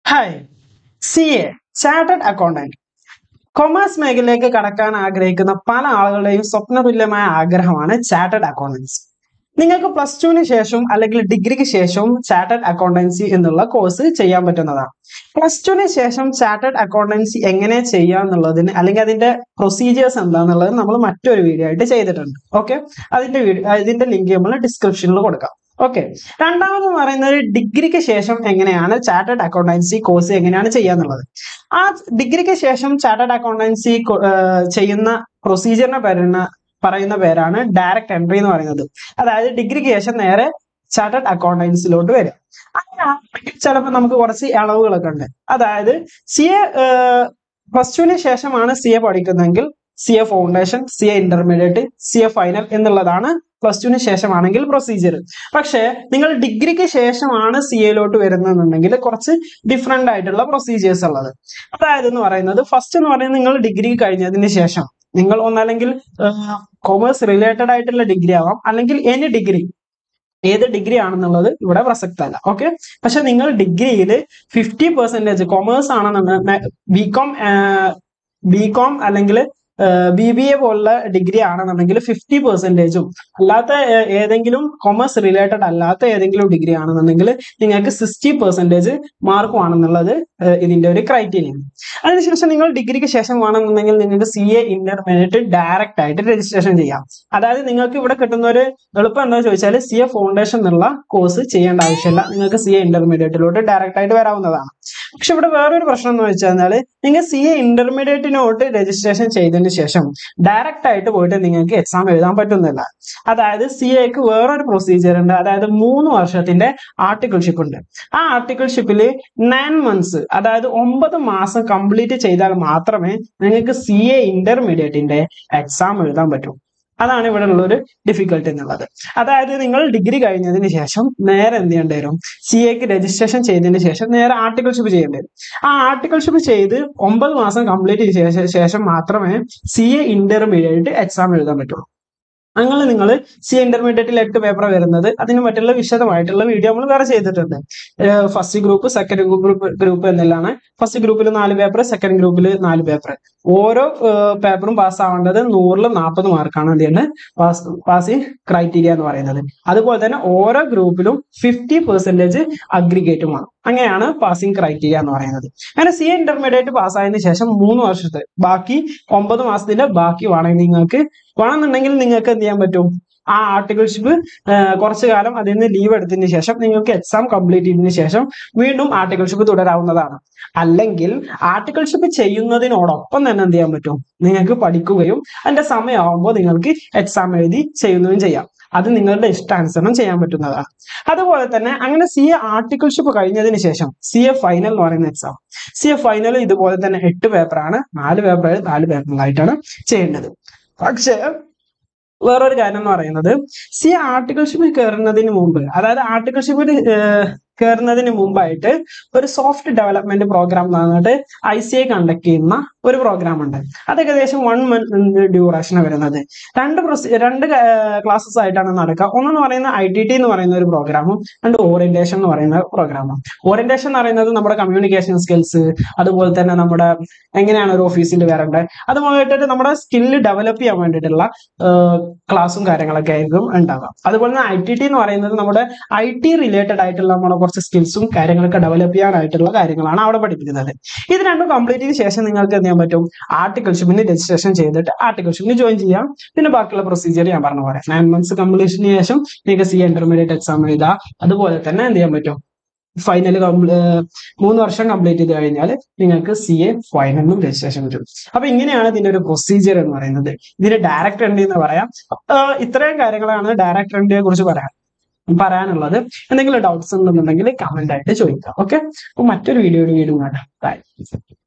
hi C A chartered accountant commerce മേഖലയിലേക്ക് കടക്കാൻ ആഗ്രഹിക്കുന്ന പല ആളുകളുടെയും സ്വപ്നതുല്യമായ ആഗ്രഹമാണ് ചാർട്ടേഡ് അക്കൗണ്ടൻസി നിങ്ങൾക്ക് പ്ലസ് ടുവിന് ശേഷം അല്ലെങ്കിൽ ഡിഗ്രിക്ക് ശേഷവും ചാർട്ടേഡ് അക്കൗണ്ടൻസി എന്നുള്ള കോഴ്സ് ചെയ്യാൻ പറ്റുന്നതാണ് പ്ലസ് ടുവിന് ശേഷം ചാർട്ടേഡ് അക്കൗണ്ടൻസി എങ്ങനെ ചെയ്യാം എന്നുള്ളതിന് അല്ലെങ്കിൽ അതിന്റെ പ്രൊസീജിയേഴ്സ് എന്താന്നുള്ളത് നമ്മൾ മറ്റൊരു വീഡിയോ ആയിട്ട് ചെയ്തിട്ടുണ്ട് ഓക്കെ അതിന്റെ വീഡിയോ അതിന്റെ ലിങ്ക് നമ്മൾ ഡിസ്ക്രിപ്ഷനിൽ കൊടുക്കാം ഓക്കെ രണ്ടാമത് പറയുന്നത് ഡിഗ്രിക്ക് ശേഷം എങ്ങനെയാണ് ചാർട്ടേഡ് അക്കൗണ്ടൻസി കോഴ്സ് എങ്ങനെയാണ് ചെയ്യാന്നുള്ളത് ആ ഡിഗ്രിക്ക് ശേഷം ചാർട്ടേഡ് അക്കൗണ്ടൻസി ചെയ്യുന്ന പ്രൊസീജിയറിനെ പറയുന്ന പറയുന്ന പേരാണ് ഡയറക്റ്റ് എൻട്രി എന്ന് പറയുന്നത് അതായത് ഡിഗ്രിക്ക് ശേഷം നേരെ ചാർട്ടേഡ് അക്കൗണ്ടൻസിലോട്ട് വരും അങ്ങനെ ചിലപ്പോൾ നമുക്ക് കുറച്ച് ഇളവുകളൊക്കെ ഉണ്ട് അതായത് സി എ പ്ലസ് ടുവിന് ശേഷമാണ് സി എ പഠിക്കുന്നതെങ്കിൽ C A foundation C A intermediate C A final എന്നുള്ളതാണ് പ്ലസ് ടുവിന് ശേഷമാണെങ്കിൽ പ്രൊസീജിയർ പക്ഷേ നിങ്ങൾ ഡിഗ്രിക്ക് ശേഷമാണ് സി എയിലോട്ട് വരുന്നതെന്നുണ്ടെങ്കിൽ കുറച്ച് ഡിഫറെന്റ് ആയിട്ടുള്ള പ്രൊസീജിയേഴ്സ് ഉള്ളത് അതായത് എന്ന് പറയുന്നത് ഫസ്റ്റ് എന്ന് പറയുന്നത് നിങ്ങൾ ഡിഗ്രി കഴിഞ്ഞതിന് ശേഷം നിങ്ങൾ ഒന്നല്ലെങ്കിൽ കൊമേഴ്സ് റിലേറ്റഡ് ആയിട്ടുള്ള ഡിഗ്രി ആവാം അല്ലെങ്കിൽ എനി ഡിഗ്രി ഏത് ഡിഗ്രി ആണെന്നുള്ളത് ഇവിടെ പ്രസക്തമല്ല ഓക്കെ പക്ഷെ നിങ്ങൾ ഡിഗ്രിയിൽ ഫിഫ്റ്റി പെർസെന്റേജ് കൊമേഴ്സ് ആണെന്നുണ്ടെങ്കിൽ ബി കോം ബി കോം അല്ലെങ്കിൽ ബി ബി എ പോലുള്ള ഡിഗ്രി ആണെന്നുണ്ടെങ്കിൽ ഫിഫ്റ്റി പെർസെൻറ്റേജും അല്ലാത്ത ഏ- ഏതെങ്കിലും കൊമേഴ്സ് റിലേറ്റഡ് അല്ലാത്ത ഏതെങ്കിലും ഡിഗ്രി ആണെന്നുണ്ടെങ്കിൽ നിങ്ങൾക്ക് സിക്സ്റ്റി പെർസെൻറ്റേജ് മാർക്കും ആണെന്നുള്ളത് ഏഹ് ഇതിന്റെ ഒരു ക്രൈറ്റീരിയ അതിനുശേഷം നിങ്ങൾ ഡിഗ്രിക്ക് ശേഷം വേണമെന്നുണ്ടെങ്കിൽ നിങ്ങൾക്ക് സി എ ഇന്റർമീഡിയറ്റ് ഡയറക്റ്റ് ആയിട്ട് രജിസ്ട്രേഷൻ ചെയ്യാം അതായത് നിങ്ങൾക്ക് ഇവിടെ കിട്ടുന്ന ഒരു എളുപ്പം എന്താണെന്ന് ചോദിച്ചാൽ സി എ ഫൗണ്ടേഷൻ എന്നുള്ള കോഴ്സ് ചെയ്യേണ്ട ആവശ്യമില്ല നിങ്ങൾക്ക് സി എ ഇന്റർമീഡിയറ്റിലോട്ട് ഡയറക്റ്റ് ആയിട്ട് വരാവുന്നതാണ് പക്ഷെ ഇവിടെ വേറൊരു പ്രശ്നം എന്ന് വെച്ചാൽ നിങ്ങൾ സി എ ഇന്റർമീഡിയറ്റിനോട്ട് രജിസ്ട്രേഷൻ ചെയ്തതിന് ശേഷം ഡയറക്റ്റ് ആയിട്ട് പോയിട്ട് നിങ്ങൾക്ക് എക്സാം എഴുതാൻ പറ്റുന്നില്ല അതായത് സി എക്ക് വേറൊരു പ്രൊസീജിയർ ഉണ്ട് അതായത് മൂന്ന് വർഷത്തിന്റെ ആർട്ടിക്കിൾഷിപ്പ് ഉണ്ട് ആ ആർട്ടിക്കിൾഷിപ്പിൽ നയൻ മന്ത്സ് അതായത് ഒമ്പത് മാസം കംപ്ലീറ്റ് ചെയ്താൽ മാത്രമേ നിങ്ങൾക്ക് സി എ ഇന്റർമീഡിയറ്റിന്റെ എക്സാം എഴുതാൻ പറ്റൂ അതാണ് ഇവിടെ ഉള്ള ഒരു ഡിഫിക്കൽട്ടി എന്നുള്ളത് അതായത് നിങ്ങൾ ഡിഗ്രി കഴിഞ്ഞതിന് ശേഷം നേരെ എന്ത് ചെയ്യേണ്ടി വരും സി എക്ക് രജിസ്ട്രേഷൻ ചെയ്തതിന് ശേഷം നേരെ ആർട്ടിക്കിൾഷിപ്പ് ചെയ്യേണ്ടി വരും ആ ആർട്ടിക്കിൾഷിപ്പ് ചെയ്ത് ഒമ്പത് മാസം കംപ്ലീറ്റ് ചെയ്ത ശേഷം മാത്രമേ സി എ ഇന്റർമീഡിയറ്റ് എക്സാം എഴുതാൻ പറ്റുള്ളൂ അങ്ങനെ നിങ്ങൾ സി ഇന്റർമീഡിയറ്റിൽ എട്ട് പേപ്പർ വരുന്നത് അതിന് മറ്റുള്ള വിശദമായിട്ടുള്ള വീഡിയോ നമ്മൾ വേറെ ചെയ്തിട്ടുണ്ട് first group second group group എന്നെല്ലാണ് ഫസ്റ്റ് ഗ്രൂപ്പിൽ നാല് പേപ്പർ സെക്കൻഡ് ഗ്രൂപ്പിൽ നാല് പേപ്പർ ഓരോ പേപ്പറും പാസ് ആവേണ്ടത് നൂറിൽ നാൽപ്പത് മാർക്കാണ് അതിന്റെ പാസ് പാസിംഗ് ക്രൈറ്റീരിയ എന്ന് പറയുന്നത് അതുപോലെ തന്നെ ഓരോ ഗ്രൂപ്പിലും ഫിഫ്റ്റി പെർസെന്റേജ് അഗ്രിഗേറ്റുമാണ് അങ്ങനെയാണ് പാസിംഗ് ക്രൈറ്റീരിയ എന്ന് പറയുന്നത് അങ്ങനെ സി ഇന്റർമീഡിയറ്റ് പാസ്സായതിനു ശേഷം മൂന്ന് വർഷത്തെ ബാക്കി ഒമ്പത് മാസത്തിന്റെ ബാക്കി വേണമെങ്കിൽ നിങ്ങൾക്ക് വേണമെന്നുണ്ടെങ്കിൽ നിങ്ങൾക്ക് എന്ത് ചെയ്യാൻ പറ്റും ആ ആർട്ടിക്കിൾഷിപ്പ് കുറച്ചു കാലം അതിൽ നിന്ന് ലീവ് എടുത്തതിന് ശേഷം നിങ്ങൾക്ക് എക്സാം കംപ്ലീറ്റ് ചെയ്തതിനു ശേഷം വീണ്ടും ആർട്ടിക്കിൾഷിപ്പ് തുടരാവുന്നതാണ് അല്ലെങ്കിൽ ആർട്ടിക്കിൾഷിപ്പ് ചെയ്യുന്നതിനോടൊപ്പം തന്നെ എന്ത് ചെയ്യാൻ പറ്റും നിങ്ങൾക്ക് പഠിക്കുകയും അതിന്റെ സമയമാകുമ്പോൾ നിങ്ങൾക്ക് എക്സാം എഴുതി ചെയ്യുകയും ചെയ്യാം അത് നിങ്ങളുടെ ഇഷ്ടാനുസരണം ചെയ്യാൻ പറ്റുന്നതാണ് അതുപോലെ തന്നെ അങ്ങനെ സി എ ആർട്ടിക്കിൾഷിപ്പ് കഴിഞ്ഞതിന് ശേഷം സി എ ഫൈനൽ എന്ന് പറയുന്ന എക്സാം സി എ ഫൈനൽ ഇതുപോലെ തന്നെ എട്ട് പേപ്പറാണ് നാല് പേപ്പർ നാല് പേപ്പറിലായിട്ടാണ് ചെയ്യേണ്ടത് പക്ഷേ വേറൊരു കാര്യം എന്ന് പറയുന്നത് സി ആർട്ടിക്കിൾഷിപ്പിൽ കയറുന്നതിന് മുമ്പ് അതായത് ആർട്ടിക്കിൾഷിപ്പിൽ കയറുന്നതിന് മുമ്പായിട്ട് ഒരു സോഫ്റ്റ് ഡെവലപ്മെന്റ് പ്രോഗ്രാം എന്ന് പറഞ്ഞിട്ട് ഐ സി ഐ കണ്ടക്ട് ചെയ്യുന്ന ഒരു പ്രോഗ്രാം ഉണ്ട് അത് ഏകദേശം വൺ മന്ത് ഡ്യൂറേഷൻ വരുന്നത് രണ്ട് പ്രൊസി രണ്ട് ക്ലാസ്സസ് ആയിട്ടാണ് നടക്കുക ഒന്നെന്ന് പറയുന്ന ഐ ടി ടി എന്ന് പറയുന്ന ഒരു പ്രോഗ്രാമും രണ്ട് ഓറിയന്റേഷൻ എന്ന് പറയുന്ന പ്രോഗ്രാമും ഓറിയന്റേഷൻ എന്ന് പറയുന്നത് നമ്മുടെ കമ്മ്യൂണിക്കേഷൻ സ്കിൽസ് അതുപോലെ തന്നെ നമ്മുടെ എങ്ങനെയാണ് ഒരു ഓഫീസിൽ വരേണ്ടത് അതുമായിട്ട് നമ്മുടെ സ്കില്ല് ഡെവലപ്പ് ചെയ്യാൻ വേണ്ടിയിട്ടുള്ള ക്ലാസ്സും കാര്യങ്ങളൊക്കെ ആയിരിക്കും ഉണ്ടാവുക അതുപോലെ തന്നെ ഐ ടി ടി എന്ന് പറയുന്നത് നമ്മുടെ ഐ ടി റിലേറ്റഡ് ആയിട്ടുള്ള നമ്മുടെ കുറച്ച് സ്കിൽസും കാര്യങ്ങളൊക്കെ ഡെവലപ്പ് ചെയ്യാനായിട്ടുള്ള കാര്യങ്ങളാണ് അവിടെ പഠിപ്പിക്കുന്നത് ഇത് രണ്ടും കംപ്ലീറ്റ് ചെയ്ത ശേഷം നിങ്ങൾക്ക് എന്ത് ചെയ്യാൻ പറ്റും ആർട്ടിക്കിൾഷിപ്പിന് രജിസ്ട്രേഷൻ ചെയ്തിട്ട് ആർട്ടിക്കിൾഷിപ്പിന് ജോയിൻ ചെയ്യാം പിന്നെ ബാക്കിയുള്ള പ്രൊസീജിയർ ഞാൻ പറഞ്ഞ പോലെ നയൻ മന്ത്സ് കംപ്ലീഷന് ശേഷം നിങ്ങൾക്ക് സി ഇന്റർമീഡിയറ്റ് എക്സാം എഴുതാം അതുപോലെ തന്നെ എന്ത് ചെയ്യാൻ പറ്റും ഫൈനൽ മൂന്ന് വർഷം കംപ്ലീറ്റ് ചെയ്ത് കഴിഞ്ഞാൽ നിങ്ങൾക്ക് സി എ ഫൈനലിനും രജിസ്ട്രേഷൻ വരും അപ്പൊ ഇങ്ങനെയാണ് ഇതിന്റെ ഒരു പ്രൊസീജിയർ എന്ന് പറയുന്നത് ഇതിന് ഡയറക്റ്റ് എൻട്രി എന്ന് പറയാം ആഹ് ഇത്രയും കാര്യങ്ങളാണ് ഡയറക്റ്റ് എൻട്രിയെ കുറിച്ച് പറയാൻ പറയാനുള്ളത് എന്തെങ്കിലും ഡൗട്ട്സ് ഉണ്ടെന്നുണ്ടെങ്കിൽ കമന്റ് ആയിട്ട് ചോദിക്കാം ഓക്കെ അപ്പൊ മറ്റൊരു വീഡിയോയുടെ വീണ്ടും കാണാം ബൈ